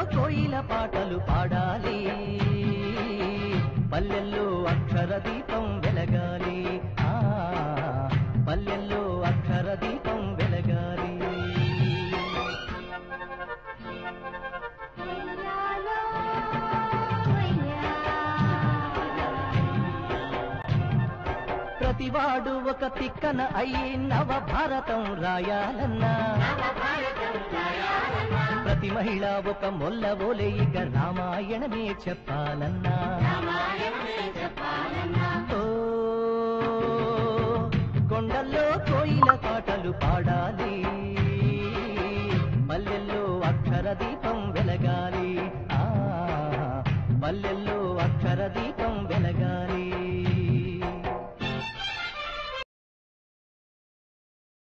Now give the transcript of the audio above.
కోయిల పాటలు పాడాలి పల్లెల్లో అక్షర దీపం వెలగాలి ఆ పల్లెల్లో అక్షర దీపం వెలగాలి ఉయ్యాలో, ఉయ్యాలో. ప్రతివాడు ఒక తిక్కన అయి నవ భారతం రాయాలన్నా ప్రతి మహిళ ఒక మొల్ల ఓలే ఇక రామాయణమే చెప్పాలన్నా ఓ కొండల్లో కోయిల పాటలు పాడాలి పల్లెల్లో అక్షర దీపం వెలగాలి ఆ పల్లెల్లో అక్షర దీపం